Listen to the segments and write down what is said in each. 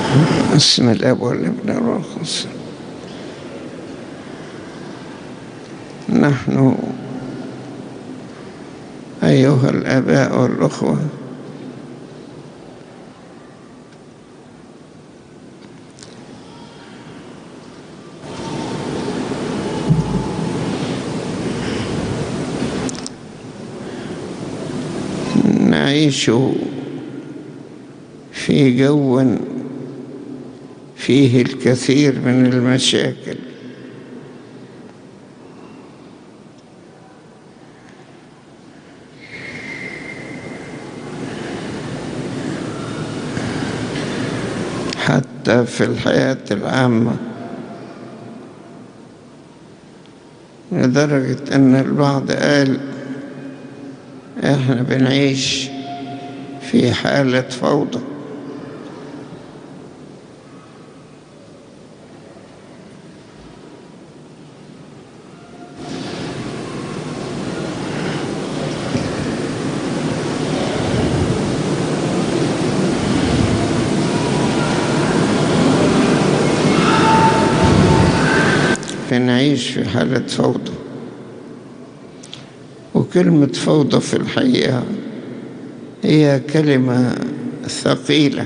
بسم الاب والابن والروح القدس نحن ايها الاباء والاخوه نعيش في جو فيه الكثير من المشاكل حتى في الحياة العامة لدرجة أن البعض قال إحنا بنعيش في حالة فوضى بنعيش في حالة فوضى وكلمة فوضى في الحقيقة هي كلمة ثقيلة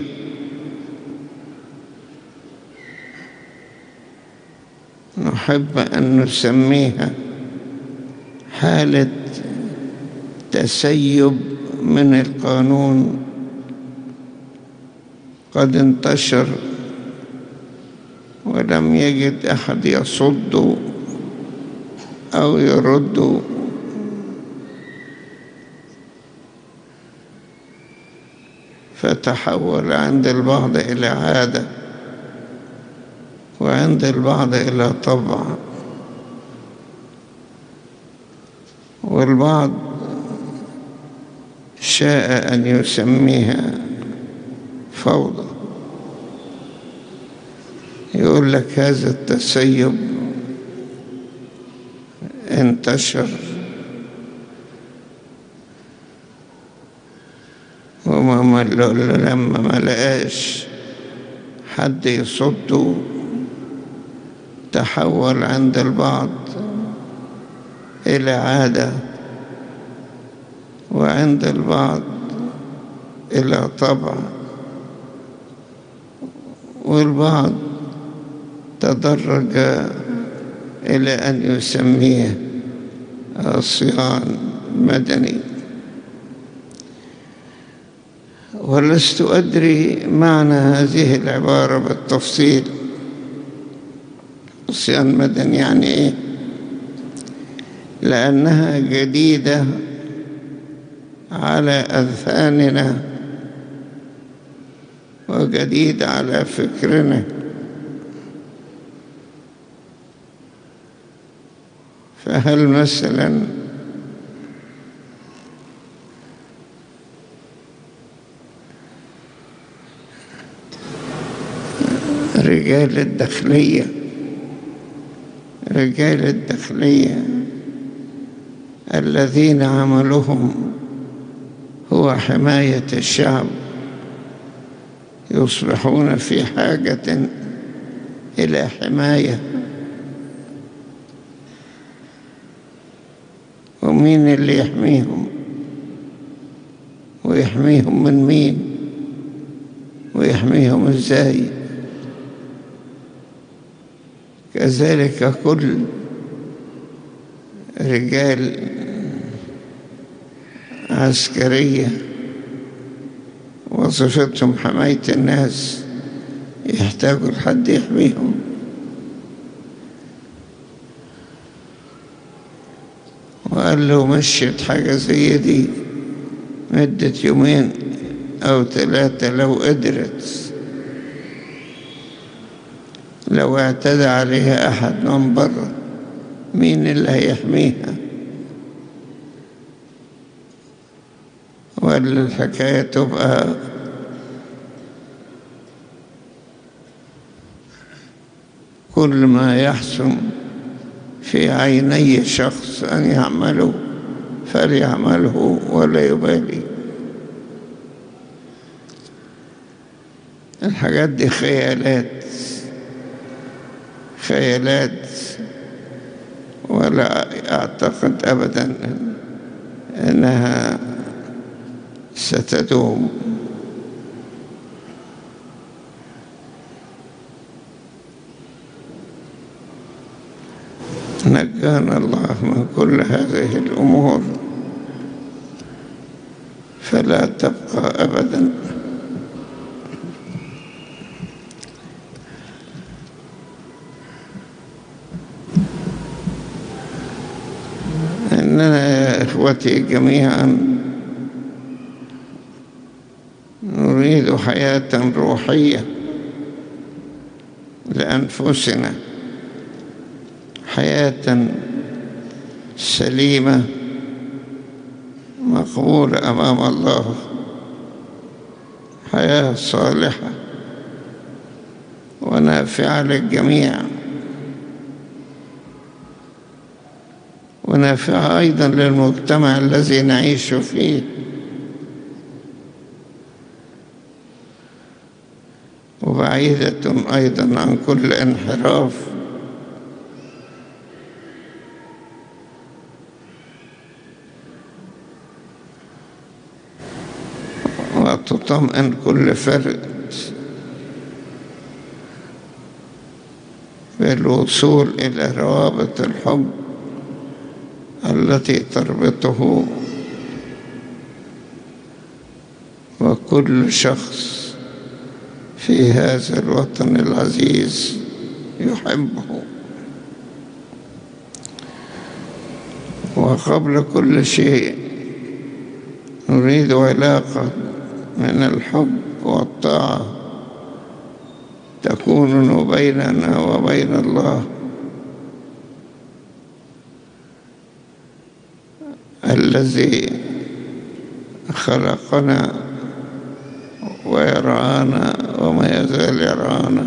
نحب أن نسميها حالة تسيب من القانون قد انتشر ولم يجد أحد يصد أو يرد فتحول عند البعض إلى عادة وعند البعض إلى طبع والبعض شاء أن يسميها فوضى يقول لك هذا التسيب انتشر وما لما ما لقاش حد يصده تحول عند البعض إلى عادة وعند البعض إلى طبع والبعض تدرج إلى أن يسميه عصيان مدني ولست أدري معنى هذه العبارة بالتفصيل عصيان مدني يعني إيه لأنها جديدة على أذهاننا وجديدة على فكرنا فهل مثلا رجال الداخلية رجال الداخلية الذين عملهم هو حماية الشعب يصبحون في حاجة إلى حماية ومين اللي يحميهم ويحميهم من مين ويحميهم ازاي كذلك كل رجال عسكرية وظيفتهم حماية الناس يحتاجوا لحد يحميهم وقال له مشيت حاجة زي دي مدة يومين أو ثلاثة لو قدرت لو اعتدى عليها أحد من بره مين اللي هيحميها ولا الحكاية تبقى كل ما يحسن في عيني شخص أن يعمله فليعمله ولا يبالي الحاجات دي خيالات خيالات ولا أعتقد أبدا أنها ستدوم نجانا الله من كل هذه الأمور فلا تبقى أبدا إننا يا إخوتي جميعا نريد حياة روحية لأنفسنا حياة سليمة مقبولة أمام الله حياة صالحة ونافعة للجميع ونافعة أيضا للمجتمع الذي نعيش فيه وبعيدة أيضا عن كل انحراف وتطمئن كل فرد بالوصول إلى روابط الحب التي تربطه وكل شخص في هذا الوطن العزيز يحبه وقبل كل شيء نريد علاقة من الحب والطاعة تكون بيننا وبين الله الذي خلقنا ويرانا وما يزال يرانا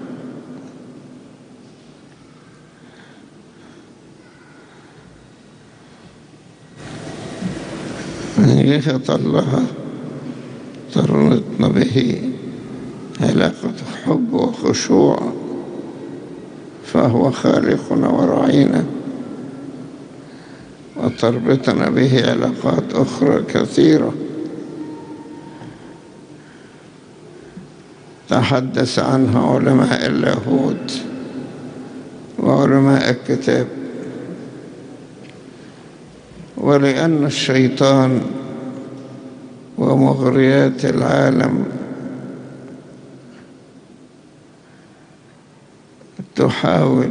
من جهة الله تربطنا به علاقة حب وخشوع فهو خالقنا وراعينا وتربطنا به علاقات أخرى كثيرة تحدث عنها علماء اللاهوت وعلماء الكتاب ولأن الشيطان ومغريات العالم تحاول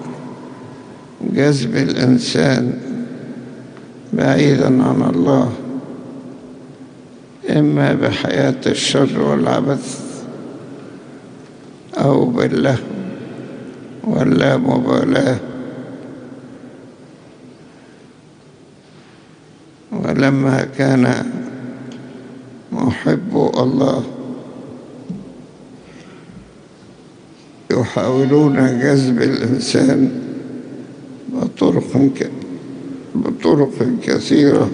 جذب الإنسان بعيدا عن الله إما بحياة الشر والعبث أو بالله واللامبالاة ولما كان محب الله يحاولون جذب الإنسان بطرق بطرق كثيرة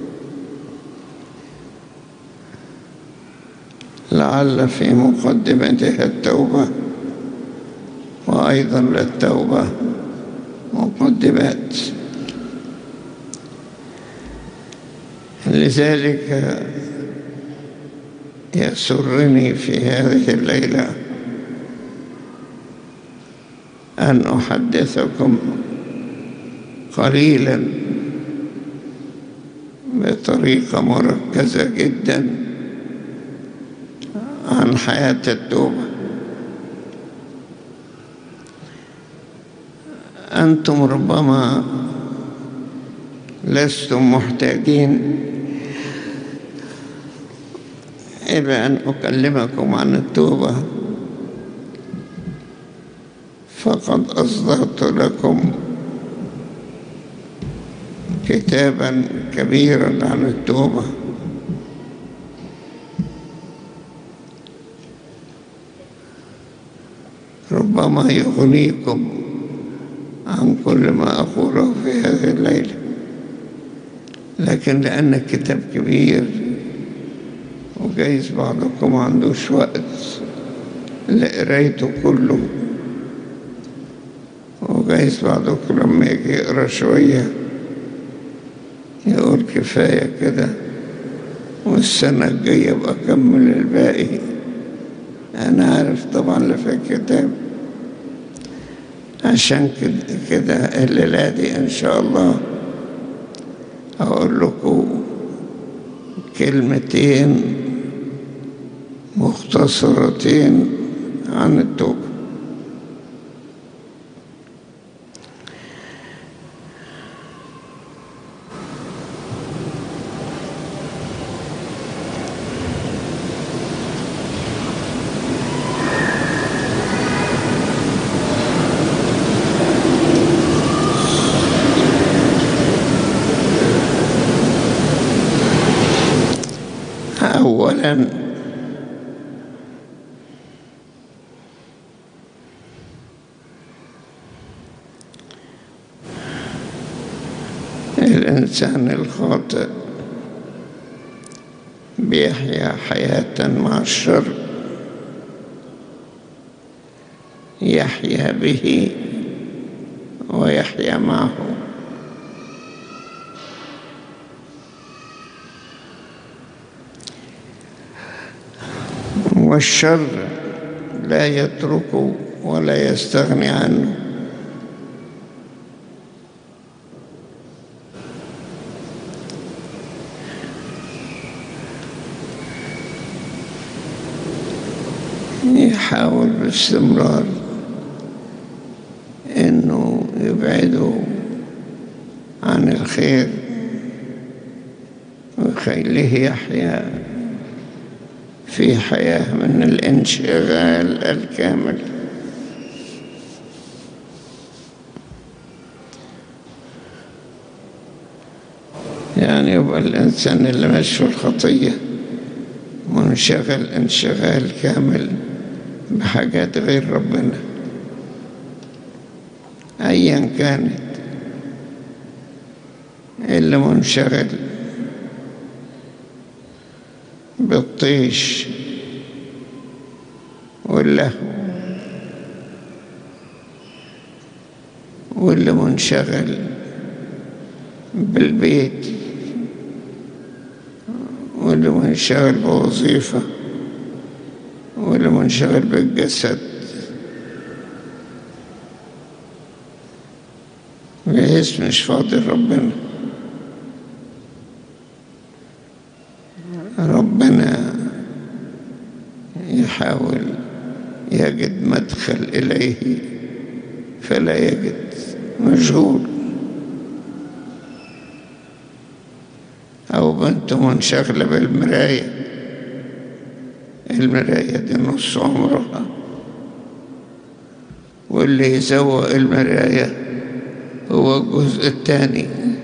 لعل في مقدمتها التوبة وأيضا للتوبة مقدمات لذلك يسرني في هذه الليلة أن أحدثكم قليلا بطريقة مركزة جدا عن حياة التوبة أنتم ربما لستم محتاجين إلى أن أكلمكم عن التوبة فقد أصدرت لكم كتابا كبيرا عن التوبة ربما يغنيكم عن كل ما أقوله في هذه الليلة لكن لأن الكتاب كبير وجايز بعضكم ما عندوش وقت لقرايته كله وجايز بعضكم لما يجي يقرا شوية يقول كفاية كده والسنة الجاية أبقى أكمل الباقي أنا عارف طبعا اللي في الكتاب عشان كده, كده الليلة دي إن شاء الله أقول لكم كلمتين مختصرتين عن التوبة أولا الإنسان الخاطئ بيحيا حياة مع الشر يحيا به ويحيا معه والشر لا يتركه ولا يستغني عنه يحاول باستمرار انه يبعده عن الخير ويخليه يحيا في حياة من الانشغال الكامل يعني يبقى الإنسان اللي ماشي في الخطية منشغل انشغال كامل بحاجات غير ربنا أيا كانت اللي منشغل بالطيش واللهو واللي منشغل بالبيت واللي منشغل بوظيفة واللي منشغل بالجسد بحيث مش فاضل ربنا ربنا يحاول يجد مدخل إليه فلا يجد مشغول أو بنت منشغلة بالمراية المراية دي نص عمرها واللي يزوق المراية هو الجزء الثاني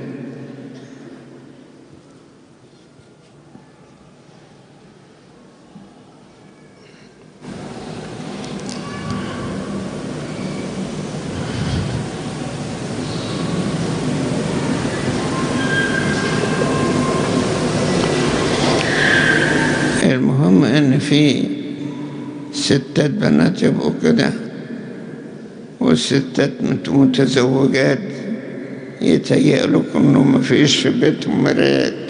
المهم ان في ستات بنات يبقوا كده والستات متزوجات يتهيأ لكم انه ما فيش في بيتهم مرايات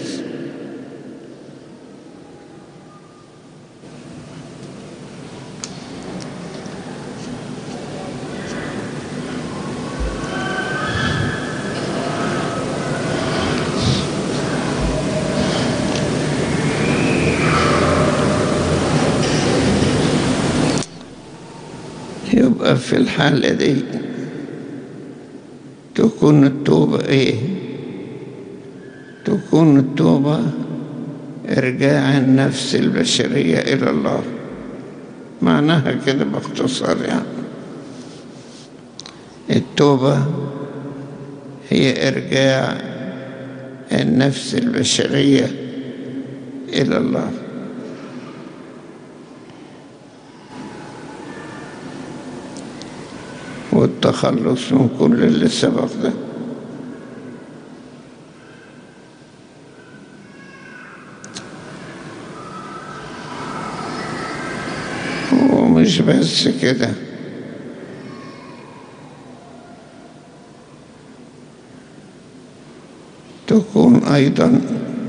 يبقى في الحالة دي تكون التوبة ايه تكون التوبة إرجاع النفس البشرية إلى الله معناها كده باختصار يعني التوبة هي إرجاع النفس البشرية إلى الله والتخلص من كل اللي سبق ده ومش بس كده تكون أيضا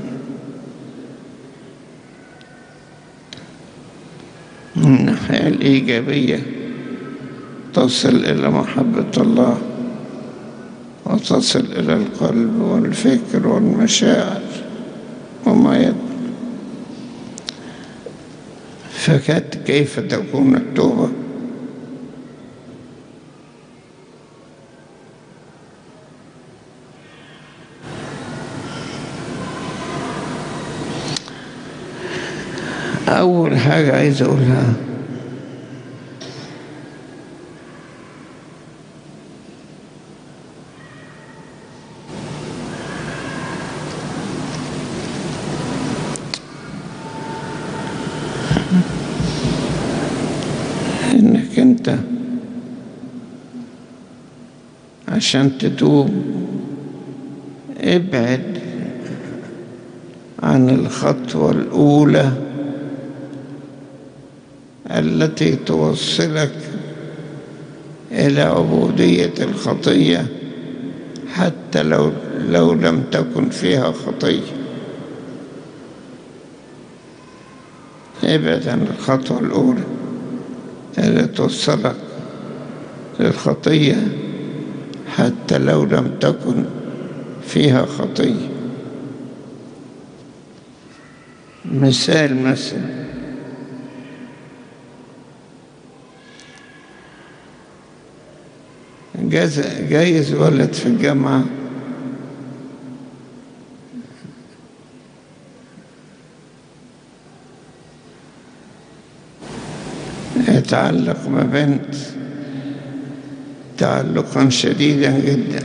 من الناحية الإيجابية تصل إلى محبة الله وتصل إلى القلب والفكر والمشاعر وما يدل فكانت كيف تكون التوبة أول حاجة عايز أقولها إنك أنت عشان تتوب ابعد عن الخطوة الأولى التي توصلك إلى عبودية الخطية حتى لو لو لم تكن فيها خطية ابعد عن الخطوة الأولى التي توصلك للخطية حتى لو لم تكن فيها خطية مثال مثلا جايز جايز ولد في الجامعة يتعلق ببنت تعلقا شديدا جدا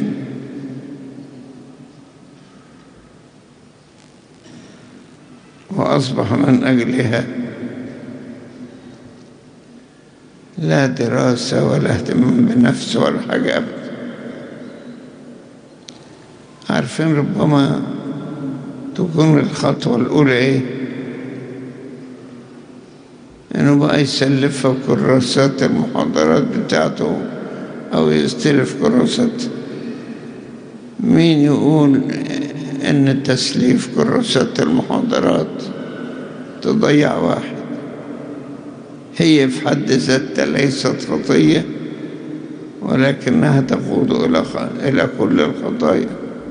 وأصبح من أجلها لا دراسة ولا اهتمام بنفسه ولا حاجة أبدا عارفين ربما تكون الخطوة الأولى إيه إنه بقى يسلفها كراسات المحاضرات بتاعته أو يستلف كراسات مين يقول إن تسليف كراسات المحاضرات تضيع واحد هي في حد ذاتها ليست خطية ولكنها تقود إلى إلى كل الخطايا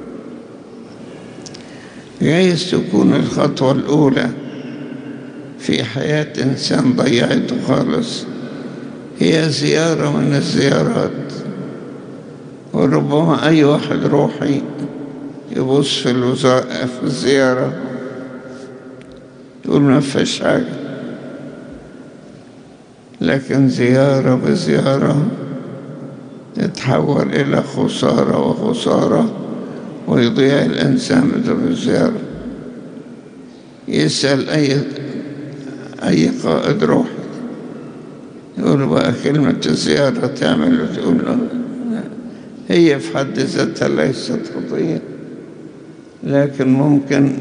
جايز تكون الخطوة الأولى في حياة إنسان ضيعته خالص هي زيارة من الزيارات وربما أي واحد روحي يبص في, الوزا... في الزيارة يقول ما فيش حاجة لكن زيارة بزيارة تتحول إلى خسارة وخسارة ويضيع الإنسان بدون الزيارة يسأل أي أي قائد روحي يقول بقى كلمة الزيارة تعمل وتقول له هي في حد ذاتها ليست خطية لكن ممكن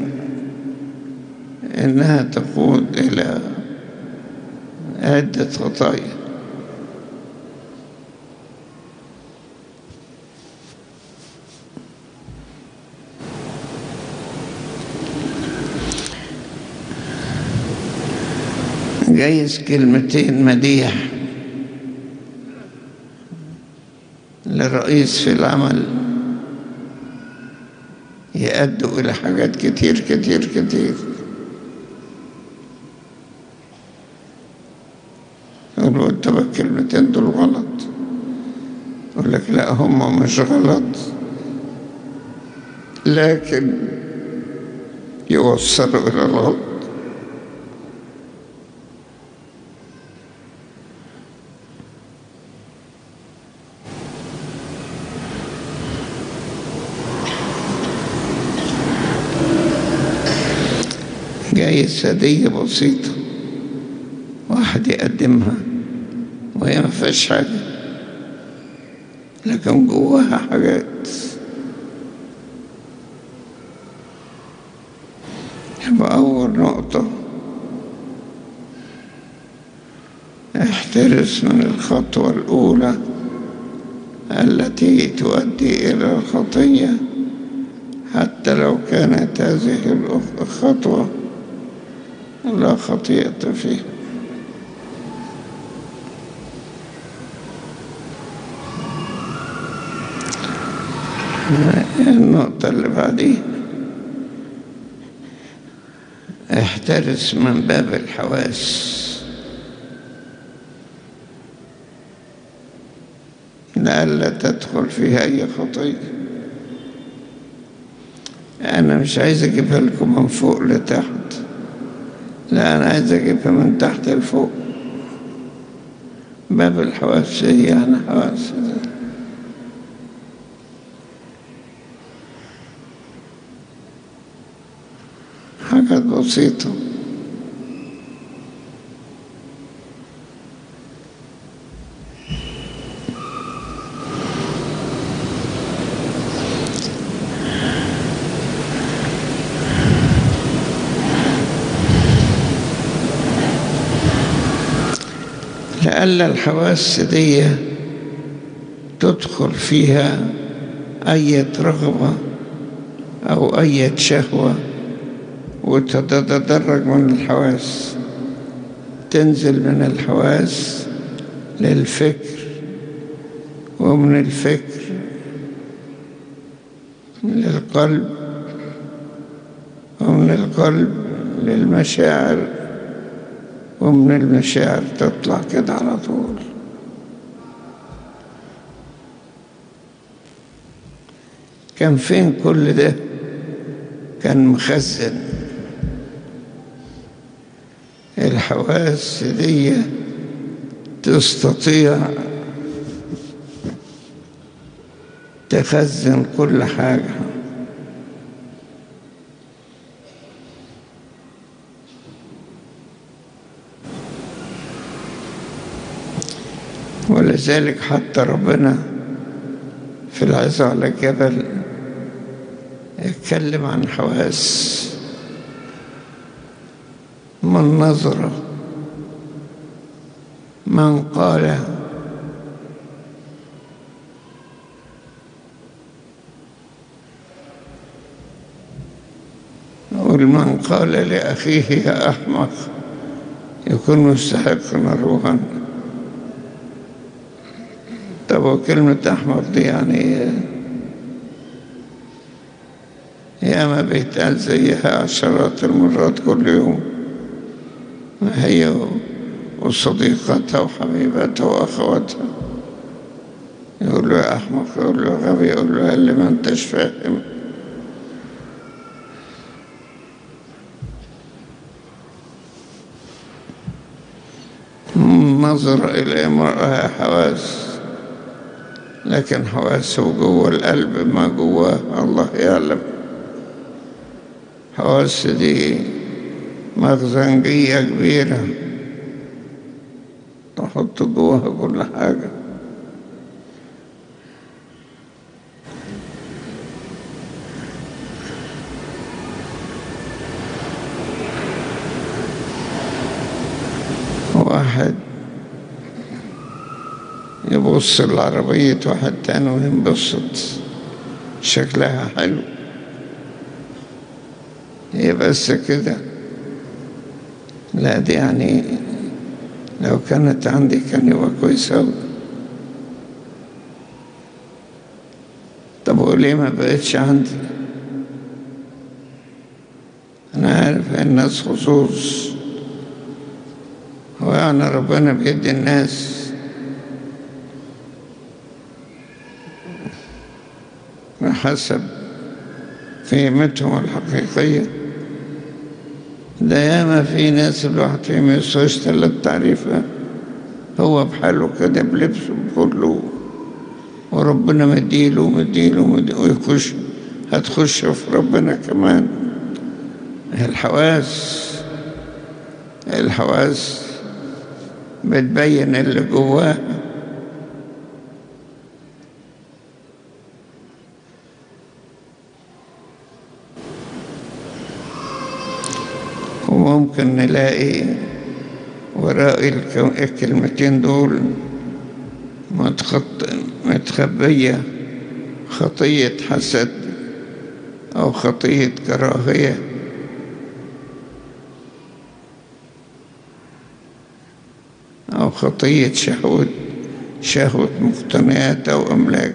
إنها تقود إلى عدة خطايا جايز كلمتين مديح للرئيس في العمل يأدوا إلى حاجات كتير كتير كتير يقولوا انت الكلمتين دول غلط يقول لك لا هم مش غلط لكن يوصلوا إلى الغلط جايز هدية بسيطة واحد يقدمها وهي ما فيهاش حاجة لكن جواها حاجات يبقى أول نقطة احترس من الخطوة الأولى التي تؤدي إلى الخطية حتى لو كانت هذه الخطوة لا خطيئة فيها النقطة اللي بعدين احترس من باب الحواس لئلا تدخل فيها أي خطية أنا مش عايز أجيبها لكم من فوق لتحت لا أنا عايز أجيبها من تحت لفوق باب الحواس هي يعني حواس حاجات بسيطة لألا الحواس دي تدخل فيها أي رغبة أو أي شهوة وتتدرج من الحواس تنزل من الحواس للفكر ومن الفكر للقلب ومن القلب للمشاعر ومن المشاعر تطلع كده على طول كان فين كل ده كان مخزن الحواس دي تستطيع تخزن كل حاجة ولذلك حتى ربنا في العظة على الجبل اتكلم عن حواس من نظرة من قال والمن قال لأخيه يا أحمق يكون مستحق روحا طب وكلمة أحمق دي يعني ياما بيتقال زيها عشرات المرات كل يوم هي وصديقتها وحبيبتها وأخواتها يقول له يا أحمق يقول له غبي يقول له اللي ما انتش فاهم نظر إلى امرأة حواس لكن حواسه جوه القلب ما جواه الله يعلم حواس دي مخزنجية كبيرة تحط جواها كل حاجة واحد يبص لعربية واحد تاني وينبسط شكلها حلو هي بس كده لا دي يعني لو كانت عندي كان يبقى كويس أوي طب وليه ما بقتش عندي أنا عارف الناس خصوص هو يعني ربنا بيدي الناس حسب قيمتهم الحقيقيه ده ياما في ناس الواحد فيهم يسويش ثلاث تعريفة هو بحاله كده بلبسه بكله وربنا مديله مديله مديله ويخش هتخش في ربنا كمان الحواس الحواس بتبين اللي جواه وممكن نلاقي وراء الكلمتين دول متخبية خطية حسد أو خطية كراهية أو خطية شهوة شهوة مقتنيات أو أملاك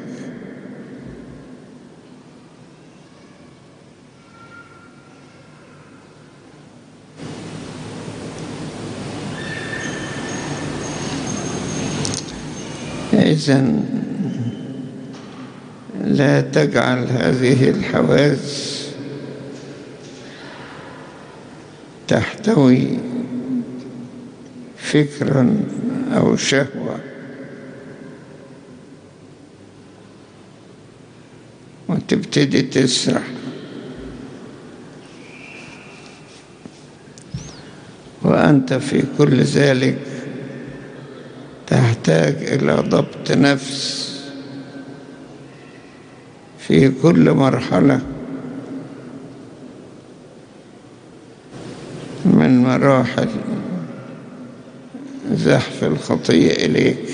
إذا لا تجعل هذه الحواس تحتوي فكرا أو شهوة وتبتدي تسرح وأنت في كل ذلك تحتاج إلى ضبط نفس في كل مرحلة من مراحل زحف الخطية إليك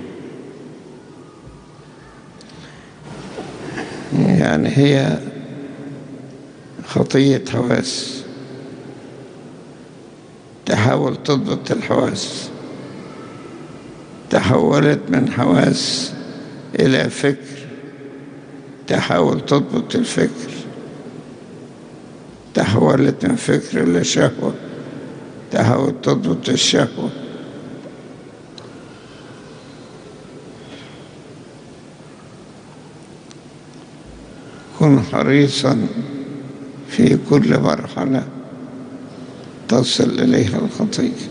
يعني هي خطية حواس تحاول تضبط الحواس تحولت من حواس إلى فكر تحاول تضبط الفكر تحولت من فكر إلى شهوة تحاول تضبط الشهوة كن حريصا في كل مرحلة تصل إليها الخطيئة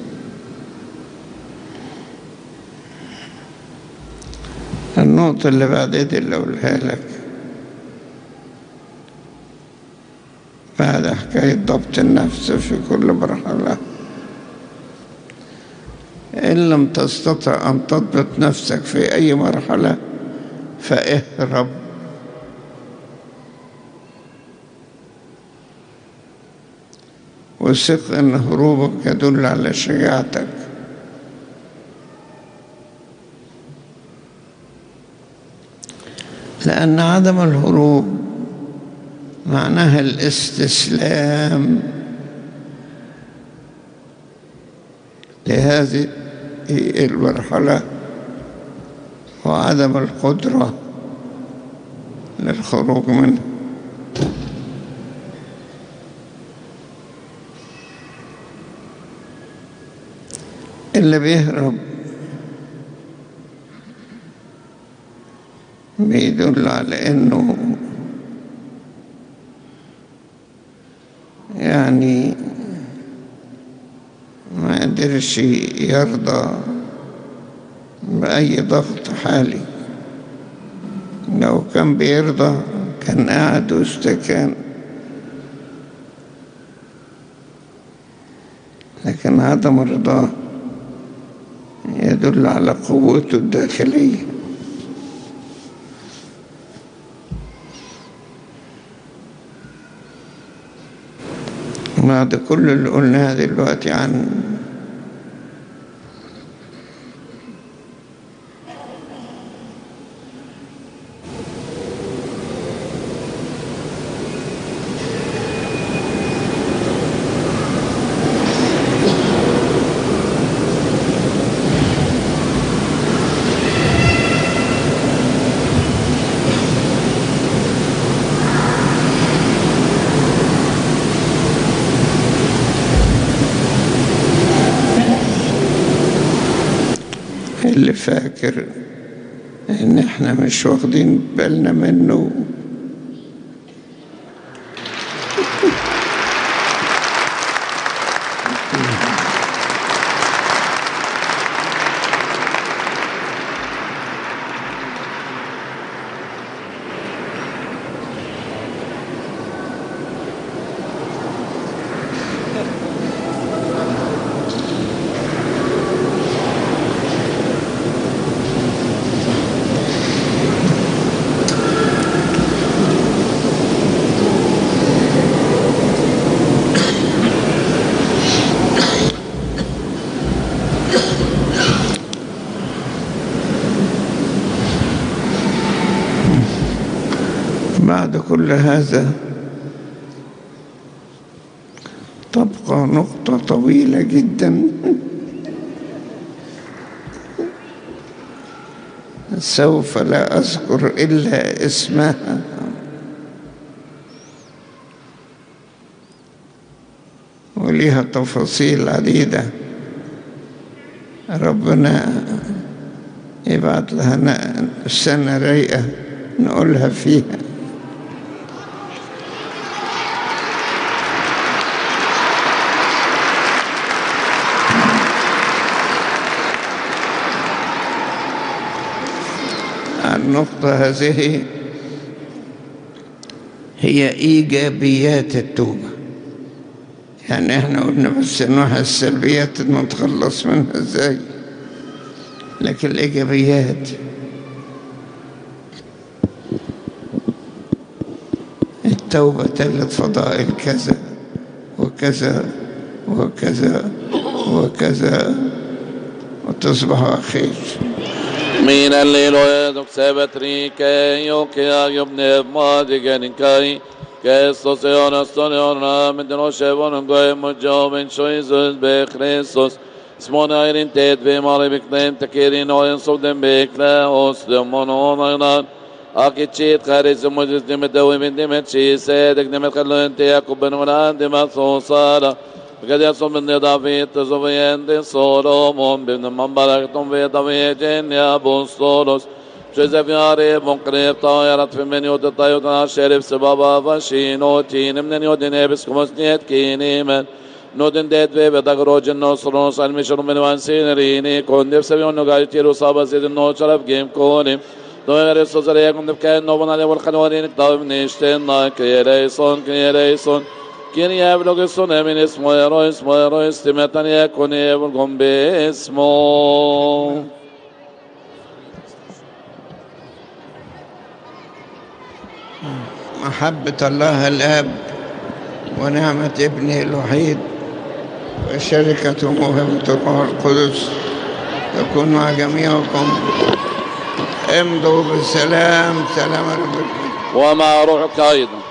النقطة اللي بعد دي اللي أقولها لك بعد حكاية ضبط النفس في كل مرحلة إن لم تستطع أن تضبط نفسك في أي مرحلة فاهرب وثق أن هروبك يدل على شجاعتك لأن عدم الهروب معناها الاستسلام لهذه المرحلة وعدم القدرة للخروج منها اللي بيهرب بيدل على انه يعني ما قدرش يرضى بأي ضغط حالي لو كان بيرضى كان قاعد واستكان لكن عدم رضاه يدل على قوته الداخليه بعد كل اللي قلناه دلوقتي عن اللي فاكر ان احنا مش واخدين بالنا منه بعد كل هذا تبقى نقطة طويلة جدا سوف لا أذكر إلا اسمها وليها تفاصيل عديدة ربنا يبعت لها سنة رايقة نقولها فيها النقطة هذه هي إيجابيات التوبة يعني احنا قلنا بس نوع السلبيات نتخلص منها ازاي لكن الإيجابيات التوبة تلت فضائل كذا وكذا وكذا وكذا وتصبح خير Min elliloed och sebetrike och jag jobne madigen kai Kestos eonas ton eona med den oshevon och goy mojoven shoizus be Christos Smona irin tet ve mare beknem tekerin oyen sovden bekle os de mononaynan Akitchit kharis mujis demet dawi min demet shi sedek demet khalloen te yakub ben ulan demet sosara قد يصوم من دافيد زوين سولومون بن منبركتم في دافيد يا بوستولوس جوزيف ياري مقريب طايرت في من يود الطيوت شرف سبابا فشينو تين من يود نيبس كمسنيت كيني من نودن ديت في بدك روجن نصرونس المشر من وانسين ريني كون ديف سبيون نغاي تيرو صابا زيد نو شرف جيم كوني دو غير سوزر يكون ديف كان نوبنا علي والخنورين كتاب نيشتين نا كيريسون كيريسون Kyrie eulogison emin ismo ero ismo ero istimetan yakuni evulgom bismo. محبة الله الآب ونعمة ابنه الوحيد وشركة موهبة الروح القدس تكون مع جميعكم امضوا بالسلام سلام ربكم ومع روحك أيضا